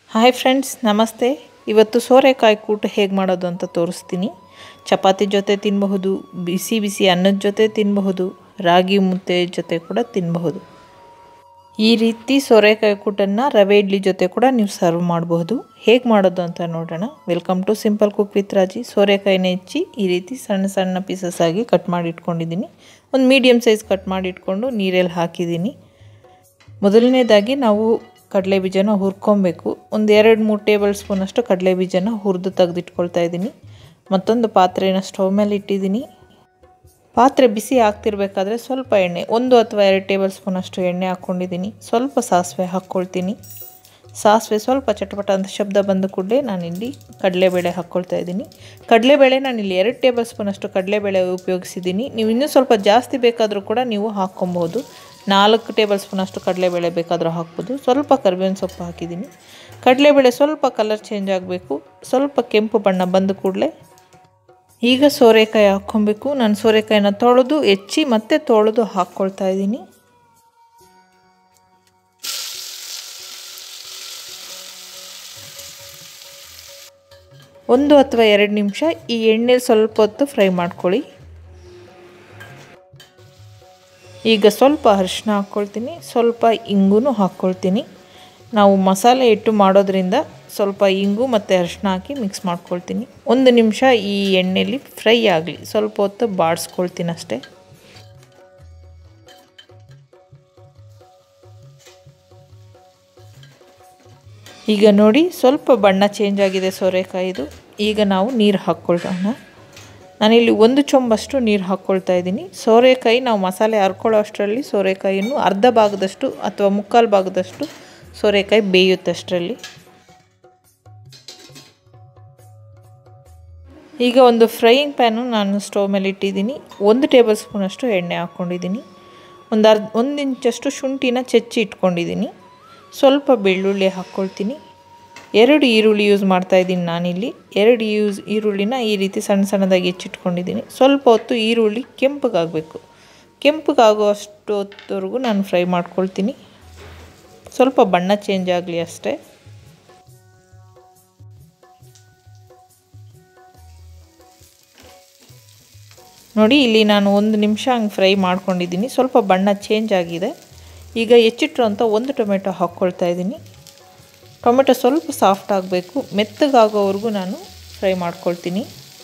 hi friends ನಮಸ್ತೆ ಇವತ್ತು ಸೋರೆಕಾಯಿ ಕೂಟ ಹೇಗೆ ಮಾಡೋದು ಅಂತ ತೋರಿಸ್ತೀನಿ ಚಪಾತಿ ಜೊತೆ ತಿನ್ನಬಹುದು ಬಿಸಿ ಬಿಸಿ ಅನ್ನದ ಜೊತೆ ತಿನ್ನಬಹುದು ರಾಗಿ ಮುದ್ದೆ ಜೊತೆ ಕೂಡ ತಿನ್ನಬಹುದು ಈ ರೀತಿ ಸೋರೆಕಾಯಿ ಕೂಟನ್ನು ರವೆ ಇಡ್ಲಿ ಜೊತೆ ಕೂಡ ನೀವು ಸರ್ವ್ ಮಾಡಬಹುದು ಹೇಗೆ ಮಾಡೋದು ಅಂತ ನೋಡೋಣ welcome to simple cook with Raji ಸೋರೆಕಾಯಿನ ಹೆಚ್ಚಿ ಈ ರೀತಿ ಸಣ್ಣ ಸಣ್ಣ ಪೀಸಸ್ ಆಗಿ ಕಟ್ ಮಾಡಿ ಇಟ್ಕೊಂಡಿದ್ದೀನಿ ಒಂದು ಮೀಡಿಯಮ್ ಸೈಜ್ ಕಟ್ ಮಾಡಿ ಇಟ್ಕೊಂಡು ನೀರಲ್ಲಿ ಹಾಕಿದ್ದೀನಿ ಮೊದಲನೇದಾಗಿ ನಾವು ಕಡಲೆ ಬೀಜನ ಹುರ್ಕೊಬೇಕು ಒಂದು ಎರಡು ಮೂರು ಟೇಬಲ್ ಸ್ಪೂನಷ್ಟು ಕಡಲೆ ಬೀಜನ ಹುರಿದು ತೆಗೆದಿಟ್ಕೊಳ್ತಾ ಇದ್ದೀನಿ ಮತ್ತೊಂದು ಪಾತ್ರೆನ ಸ್ಟವ್ ಮೇಲೆ ಇಟ್ಟಿದ್ದೀನಿ ಪಾತ್ರೆ ಬಿಸಿ ಆಗ್ತಿರ್ಬೇಕಾದ್ರೆ ಸ್ವಲ್ಪ ಎಣ್ಣೆ ಒಂದು ಅಥವಾ ಎರಡು ಟೇಬಲ್ ಸ್ಪೂನಷ್ಟು ಎಣ್ಣೆ ಹಾಕ್ಕೊಂಡಿದ್ದೀನಿ ಸ್ವಲ್ಪ ಸಾಸಿವೆ ಹಾಕ್ಕೊಳ್ತೀನಿ ಸಾಸಿವೆ ಸ್ವಲ್ಪ ಚಟಪಟ ಅಂತ ಶಬ್ದ ಬಂದ ಕೂಡಲೇ ನಾನಿಲ್ಲಿ ಕಡಲೆಬೇಳೆ ಹಾಕ್ಕೊಳ್ತಾ ಇದ್ದೀನಿ ಕಡಲೆಬೇಳೆ ನಾನಿಲ್ಲಿ ಎರಡು ಟೇಬಲ್ ಸ್ಪೂನಷ್ಟು ಕಡಲೆಬೇಳೆ ಉಪಯೋಗಿಸಿದ್ದೀನಿ ನೀವು ಇನ್ನೂ ಸ್ವಲ್ಪ ಜಾಸ್ತಿ ಬೇಕಾದರೂ ಕೂಡ ನೀವು ಹಾಕ್ಕೊಬೋದು ನಾಲ್ಕು ಟೇಬಲ್ ಸ್ಪೂನಷ್ಟು ಕಡಲೆಬೇಳೆ ಬೇಕಾದರೂ ಹಾಕ್ಬೋದು ಸ್ವಲ್ಪ ಕರಿಬೇವಿನ ಸೊಪ್ಪು ಹಾಕಿದ್ದೀನಿ ಕಡಲೆಬೇಳೆ ಸ್ವಲ್ಪ ಕಲರ್ ಚೇಂಜ್ ಆಗಬೇಕು ಸ್ವಲ್ಪ ಕೆಂಪು ಬಣ್ಣ ಬಂದ ಕೂಡಲೇ ಈಗ ಸೋರೆಕಾಯಿ ಹಾಕ್ಕೊಬೇಕು ನಾನು ಸೋರೆಕಾಯಿನ ತೊಳೆದು ಹೆಚ್ಚಿ ಮತ್ತೆ ತೊಳೆದು ಹಾಕ್ಕೊಳ್ತಾ ಇದ್ದೀನಿ ಒಂದು ಅಥವಾ ಎರಡು ನಿಮಿಷ ಈ ಎಣ್ಣೆಲಿ ಸ್ವಲ್ಪ ಹೊತ್ತು ಫ್ರೈ ಮಾಡ್ಕೊಳ್ಳಿ ಈಗ ಸ್ವಲ್ಪ ಅರಿಶಿನ ಹಾಕ್ಕೊಳ್ತೀನಿ ಸ್ವಲ್ಪ ಇಂಗು ಹಾಕ್ಕೊಳ್ತೀನಿ ನಾವು ಮಸಾಲೆ ಇಟ್ಟು ಮಾಡೋದ್ರಿಂದ ಸ್ವಲ್ಪ ಇಂಗು ಮತ್ತು ಅರಿಶಿನ ಹಾಕಿ ಮಿಕ್ಸ್ ಮಾಡ್ಕೊಳ್ತೀನಿ ಒಂದು ನಿಮಿಷ ಈ ಎಣ್ಣೆಯಲ್ಲಿ ಫ್ರೈ ಆಗಲಿ ಸ್ವಲ್ಪ ಹೊತ್ತು ಬಾಡಿಸ್ಕೊಳ್ತೀನಿ ಅಷ್ಟೇ ಈಗ ನೋಡಿ ಸ್ವಲ್ಪ ಬಣ್ಣ ಚೇಂಜ್ ಆಗಿದೆ ಸೋರೆಕಾಯಿದು ಈಗ ನಾವು ನೀರು ಹಾಕ್ಕೊಳ್ಳೋಣ ನಾನಿಲ್ಲಿ ಒಂದು ಚೊಂಬಷ್ಟು ನೀರು ಹಾಕ್ಕೊಳ್ತಾ ಇದ್ದೀನಿ ಸೋರೆಕಾಯಿ ನಾವು ಮಸಾಲೆ ಹರ್ಕೊಳ್ಳೋ ಅಷ್ಟರಲ್ಲಿ ಸೋರೆಕಾಯಿಯನ್ನು ಅರ್ಧ ಭಾಗದಷ್ಟು ಅಥವಾ ಮುಕ್ಕಾಲು ಭಾಗದಷ್ಟು ಸೋರೆಕಾಯಿ ಬೇಯುತ್ತೆ ಅಷ್ಟರಲ್ಲಿ ಈಗ ಒಂದು ಫ್ರೈಯಿಂಗ್ ಪ್ಯಾನು ನಾನು ಸ್ಟವ್ ಮೇಲೆ ಇಟ್ಟಿದ್ದೀನಿ ಒಂದು ಟೇಬಲ್ ಸ್ಪೂನಷ್ಟು ಎಣ್ಣೆ ಹಾಕ್ಕೊಂಡಿದ್ದೀನಿ ಒಂದು ಅರ್ಧ ಒಂದು ಇಂಚಷ್ಟು ಶುಂಠಿನ ಚೆಚ್ಚಿ ಇಟ್ಕೊಂಡಿದ್ದೀನಿ ಸ್ವಲ್ಪ ಬೆಳ್ಳುಳ್ಳಿ ಹಾಕ್ಕೊಳ್ತೀನಿ ಎರಡು ಈರುಳ್ಳಿ ಯೂಸ್ ಮಾಡ್ತಾಯಿದ್ದೀನಿ ನಾನಿಲ್ಲಿ ಎರಡು ಯೂಸ್ ಈರುಳ್ಳಿನ ಈ ರೀತಿ ಸಣ್ಣ ಸಣ್ಣದಾಗಿ ಹೆಚ್ಚಿಟ್ಕೊಂಡಿದ್ದೀನಿ ಸ್ವಲ್ಪ ಹೊತ್ತು ಈರುಳ್ಳಿ ಕೆಂಪಗಾಗಬೇಕು ಕೆಂಪಗಾಗೋ ಅಷ್ಟು ಹೊತ್ತವರೆಗೂ ನಾನು ಫ್ರೈ ಮಾಡ್ಕೊಳ್ತೀನಿ ಸ್ವಲ್ಪ ಬಣ್ಣ ಚೇಂಜ್ ಆಗಲಿ ಅಷ್ಟೇ ನೋಡಿ ಇಲ್ಲಿ ನಾನು ಒಂದು ನಿಮಿಷ ಹಂಗೆ ಫ್ರೈ ಮಾಡ್ಕೊಂಡಿದ್ದೀನಿ ಸ್ವಲ್ಪ ಬಣ್ಣ ಚೇಂಜ್ ಆಗಿದೆ ಈಗ ಹೆಚ್ಚಿಟ್ರು ಅಂತ ಒಂದು ಟೊಮೆಟೊ ಹಾಕ್ಕೊಳ್ತಾ ಇದ್ದೀನಿ ಟೊಮೆಟೊ ಸ್ವಲ್ಪ ಸಾಫ್ಟ್ ಆಗಬೇಕು ಮೆತ್ತಗಾಗೋವರೆಗೂ ನಾನು ಫ್ರೈ ಮಾಡ್ಕೊಳ್ತೀನಿ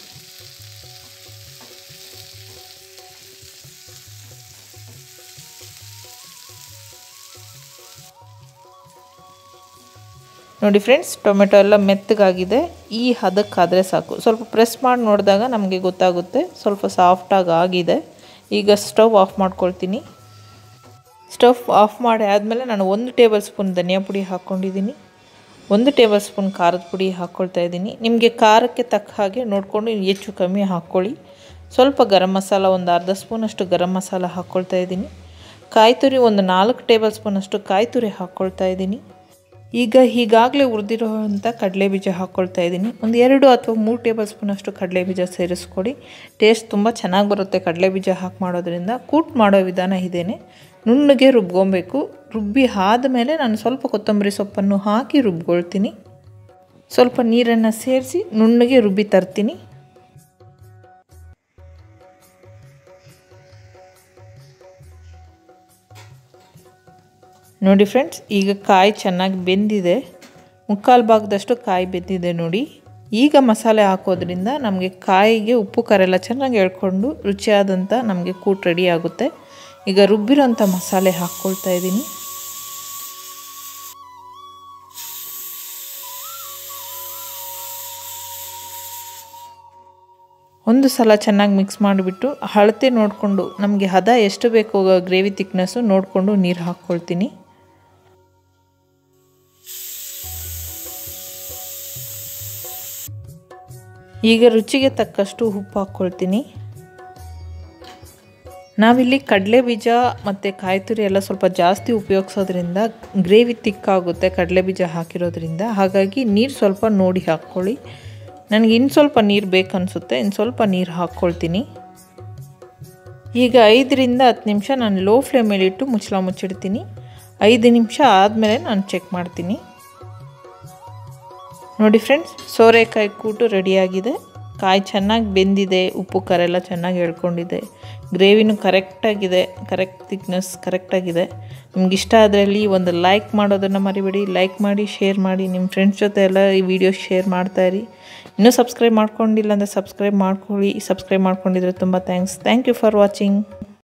ನೋಡಿ ಫ್ರೆಂಡ್ಸ್ ಟೊಮೆಟೊ ಎಲ್ಲ ಮೆತ್ತಗಾಗಿದೆ ಈ ಹದಕ್ಕಾದರೆ ಸಾಕು ಸ್ವಲ್ಪ ಪ್ರೆಸ್ ಮಾಡಿ ನೋಡಿದಾಗ ನಮಗೆ ಗೊತ್ತಾಗುತ್ತೆ ಸ್ವಲ್ಪ ಸಾಫ್ಟಾಗಿ ಆಗಿದೆ ಈಗ ಸ್ಟವ್ ಆಫ್ ಮಾಡ್ಕೊಳ್ತೀನಿ ಸ್ಟವ್ ಆಫ್ ಮಾಡಿ ಆದಮೇಲೆ ನಾನು ಒಂದು ಟೇಬಲ್ ಸ್ಪೂನ್ ಧನಿಯಾ ಪುಡಿ ಹಾಕ್ಕೊಂಡಿದ್ದೀನಿ ಒಂದು ಟೇಬಲ್ ಸ್ಪೂನ್ ಖಾರದ ಪುಡಿ ಹಾಕ್ಕೊಳ್ತಾ ಇದ್ದೀನಿ ನಿಮಗೆ ಖಾರಕ್ಕೆ ತಕ್ಕ ಹಾಗೆ ನೋಡಿಕೊಂಡು ಹೆಚ್ಚು ಕಮ್ಮಿ ಹಾಕ್ಕೊಳ್ಳಿ ಸ್ವಲ್ಪ ಗರಂ ಮಸಾಲ ಒಂದು ಅರ್ಧ ಸ್ಪೂನಷ್ಟು ಗರಂ ಮಸಾಲ ಹಾಕ್ಕೊಳ್ತಾ ಇದ್ದೀನಿ ಕಾಯಿ ತುರಿ ಒಂದು ನಾಲ್ಕು ಟೇಬಲ್ ಸ್ಪೂನಷ್ಟು ಕಾಯಿ ತುರಿ ಹಾಕ್ಕೊಳ್ತಾ ಇದ್ದೀನಿ ಈಗ ಈಗಾಗಲೇ ಹುರಿದಿರೋವಂಥ ಕಡಲೆ ಬೀಜ ಹಾಕ್ಕೊಳ್ತಾ ಇದ್ದೀನಿ ಒಂದು ಎರಡು ಅಥವಾ ಮೂರು ಟೇಬಲ್ ಸ್ಪೂನಷ್ಟು ಕಡಲೆ ಬೀಜ ಸೇರಿಸ್ಕೊಡಿ ಟೇಸ್ಟ್ ತುಂಬ ಚೆನ್ನಾಗಿ ಬರುತ್ತೆ ಕಡಲೆ ಬೀಜ ಹಾಕಿ ಮಾಡೋದ್ರಿಂದ ಕೂಟ್ ಮಾಡೋ ವಿಧಾನ ಇದೇನೆ ನುಣ್ಣಗೆ ರುಬ್ಕೊಬೇಕು ರುಬ್ಬಿ ಆದಮೇಲೆ ನಾನು ಸ್ವಲ್ಪ ಕೊತ್ತಂಬರಿ ಸೊಪ್ಪನ್ನು ಹಾಕಿ ರುಬ್ಕೊಳ್ತೀನಿ ಸ್ವಲ್ಪ ನೀರನ್ನು ಸೇರಿಸಿ ನುಣ್ಣಗೆ ರುಬ್ಬಿ ತರ್ತೀನಿ ನೋಡಿ ಫ್ರೆಂಡ್ಸ್ ಈಗ ಕಾಯಿ ಚೆನ್ನಾಗಿ ಬೆಂದಿದೆ ಮುಕ್ಕಾಲು ಭಾಗದಷ್ಟು ಕಾಯಿ ಬೆಂದಿದೆ ನೋಡಿ ಈಗ ಮಸಾಲೆ ಹಾಕೋದ್ರಿಂದ ನಮಗೆ ಕಾಯಿಗೆ ಉಪ್ಪು ಖಾರೆಲ್ಲ ಚೆನ್ನಾಗಿ ಎಳ್ಕೊಂಡು ರುಚಿಯಾದಂಥ ನಮಗೆ ಕೂಟ್ ರೆಡಿ ಆಗುತ್ತೆ ಈಗ ರುಬ್ಬಿರೋಂಥ ಮಸಾಲೆ ಹಾಕ್ಕೊಳ್ತಾ ಇದ್ದೀನಿ ಒಂದು ಸಲ ಚೆನ್ನಾಗಿ ಮಿಕ್ಸ್ ಮಾಡಿಬಿಟ್ಟು ಅಳತೆ ನೋಡಿಕೊಂಡು ನಮಗೆ ಹದ ಎಷ್ಟು ಬೇಕು ಗ್ರೇವಿ ತಿಕ್ನೆಸ್ಸು ನೋಡಿಕೊಂಡು ನೀರು ಹಾಕ್ಕೊಳ್ತೀನಿ ಈಗ ರುಚಿಗೆ ತಕ್ಕಷ್ಟು ಉಪ್ಪು ಹಾಕ್ಕೊಳ್ತೀನಿ ನಾವಿಲ್ಲಿ ಕಡಲೆ ಬೀಜ ಮತ್ತು ಕಾಯಿ ತುರಿ ಎಲ್ಲ ಸ್ವಲ್ಪ ಜಾಸ್ತಿ ಉಪಯೋಗಿಸೋದ್ರಿಂದ ಗ್ರೇವಿ ತಿಕ್ಕಾಗುತ್ತೆ ಕಡಲೆ ಬೀಜ ಹಾಕಿರೋದ್ರಿಂದ ಹಾಗಾಗಿ ನೀರು ಸ್ವಲ್ಪ ನೋಡಿ ಹಾಕ್ಕೊಳ್ಳಿ ನನಗೆ ಇನ್ನು ಸ್ವಲ್ಪ ನೀರು ಬೇಕನ್ನಿಸುತ್ತೆ ಇನ್ನು ಸ್ವಲ್ಪ ನೀರು ಹಾಕ್ಕೊಳ್ತೀನಿ ಈಗ ಐದರಿಂದ ಹತ್ತು ನಿಮಿಷ ನಾನು ಲೋ ಫ್ಲೇಮಲ್ಲಿಟ್ಟು ಮುಚ್ಚಳ ಮುಚ್ಚಿಡ್ತೀನಿ ಐದು ನಿಮಿಷ ಆದಮೇಲೆ ನಾನು ಚೆಕ್ ಮಾಡ್ತೀನಿ ನೋಡಿ ಫ್ರೆಂಡ್ಸ್ ಸೋರೆಕಾಯಿ ಕೂಟು ರೆಡಿಯಾಗಿದೆ ಕಾಯಿ ಚೆನ್ನಾಗಿ ಬೆಂದಿದೆ ಉಪ್ಪು ಖಾರ ಎಲ್ಲ ಚೆನ್ನಾಗಿ ಎಳ್ಕೊಂಡಿದೆ ಗ್ರೇವಿನೂ ಕರೆಕ್ಟಾಗಿದೆ ಕರೆಕ್ಟ್ ಥಿಕ್ನೆಸ್ ಕರೆಕ್ಟಾಗಿದೆ ನಿಮ್ಗೆ ಇಷ್ಟ ಆದ್ರಲ್ಲಿ ಒಂದು ಲೈಕ್ ಮಾಡೋದನ್ನು ಮರಿಬೇಡಿ ಲೈಕ್ ಮಾಡಿ ಶೇರ್ ಮಾಡಿ ನಿಮ್ಮ ಫ್ರೆಂಡ್ಸ್ ಜೊತೆ ಎಲ್ಲ ಈ ವಿಡಿಯೋ ಶೇರ್ ಮಾಡ್ತಾಯಿರಿ ಇನ್ನೂ ಸಬ್ಸ್ಕ್ರೈಬ್ ಮಾಡ್ಕೊಂಡಿಲ್ಲ ಅಂದರೆ ಸಬ್ಸ್ಕ್ರೈಬ್ ಮಾಡ್ಕೊಳ್ಳಿ ಸಬ್ಸ್ಕ್ರೈಬ್ ಮಾಡ್ಕೊಂಡಿದ್ರೆ ತುಂಬ thanks thank you for watching